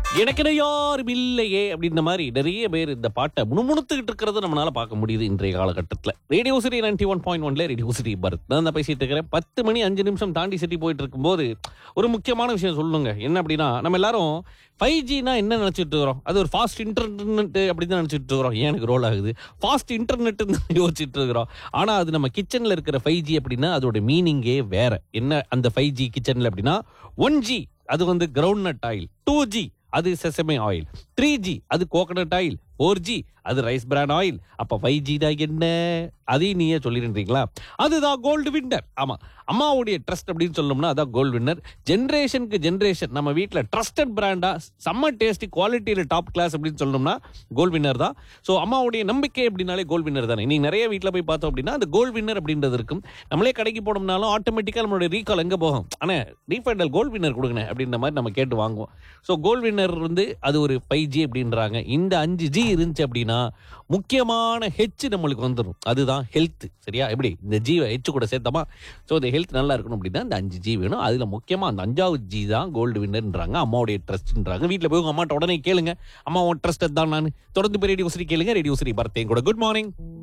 எனக்கென யாரும் இல்லையே அப்படின்ற மாதிரி நிறைய பேர் இந்த பாட்டை முணுமுணுத்துக்கிட்டு இருக்கிறத நம்மளால பார்க்க முடியுது இன்றைய காலகட்டத்தில் radio city ninety one point ஒன்ல ரேடியோ சிட்டி பரத் நான் தான் பேசிட்டு இருக்கிறேன் பத்து மணி அஞ்சு நிமிஷம் தாண்டி சிட்டி போயிட்டு இருக்கும்போது ஒரு முக்கியமான விஷயம் சொல்லணுங்க என்ன அப்படின்னா நம்ம எல்லாரும் ஃபைவ் ஜினா என்ன நினைச்சிட்டு இருக்கிறோம் அது ஒரு ஃபாஸ்ட் இன்டர்நெட் அப்படின்னு தான் நினைச்சிட்டு இருக்கிறோம் ஏன் எனக்கு ரோல் ஆகுது ஃபாஸ்ட் இன்டர்நெட் யோசிச்சுட்டு இருக்கிறோம் ஆனா அது நம்ம கிச்சன்ல இருக்கிற ஃபைவ் ஜி அப்படின்னா அதோட மீனிங்கே வேற என்ன அந்த ஃபைவ் ஜி கிச்சன்ல அப்படின்னா ஒன் ஜி அது வந்து groundnut oil two G அது செசமே ஆயில் த்ரீ ஜி அது கோகனட் ஆயில் ஃபோர் ஜி அது ரைஸ் பிரான் ஆயில் அப்ப ஃபைவ் ஜி தான் என்ன அதையும் நீயே சொல்லிருந்தீங்களா அதுதான் கோல்டு வின்னர் ஆமா அம்மாவுடைய ட்ரஸ்ட் அப்படின்னு சொல்லணும்னா அதான் கோல்டு வின்னர் ஜென்ரேஷனுக்கு ஜென்ரேஷன் நம்ம வீட்டில் ட்ரஸ்டட் பிராண்டா செம்ம டேஸ்டி குவாலிட்டியில் டாப் கிளாஸ் அப்படின்னு சொல்லணும்னா கோல்டு வின்னர் தான் ஸோ அம்மாவுடைய நம்பிக்கை அப்படின்னாலே கோல்டு வின்னர் தானே நீ நிறைய வீட்டில் போய் பார்த்தோம் அப்படின்னா அந்த கோல்டு வின்னர் அப்படின்றது இருக்கும் நம்மளே கடைக்கு போனோம்னாலும் ஆட்டோமேட்டிக்காக நம்மளுடைய ரீகால் எங்கே போகும் ஆனால் ரீஃபண்டல் கோல்டு வின்னர் கொடுங்க அப்படின்ற மாதிரி நம்ம கேட்டு வாங்குவோம் ஸோ கோல்டு வின்னர் வந்து அது ஒரு ஃபைவ் ஜி அப்படின்றாங்க இந்த அஞ்சு ஜி இருந்துச்சு அப்படின்னா முக்கியமான ஹெச் நம்மளுக்கு வந்துடும் அதுதான் ஹெல்த் சரியா எப்படி இந்த ஜீவை ஹெச் கூட சேர்த்தமா ஸோ இந்த ஹெல்த் நல்லா இருக்கணும் அப்படின்னா இந்த அஞ்சு ஜி வேணும் அதில் முக்கியமாக அந்த அஞ்சாவது ஜி தான் கோல்டு வின்னர்ன்றாங்க அம்மாவுடைய ட்ரஸ்ட்ன்றாங்க வீட்டில் போய் உங்க அம்மாட்ட உடனே கேளுங்க அம்மா உன் ட்ரஸ்ட் தான் நான் தொடர்ந்து போய் ரேடியோ சரி கேளுங்க ரேடியோ சரி பர்த்தேன் கூட குட் மார்னிங்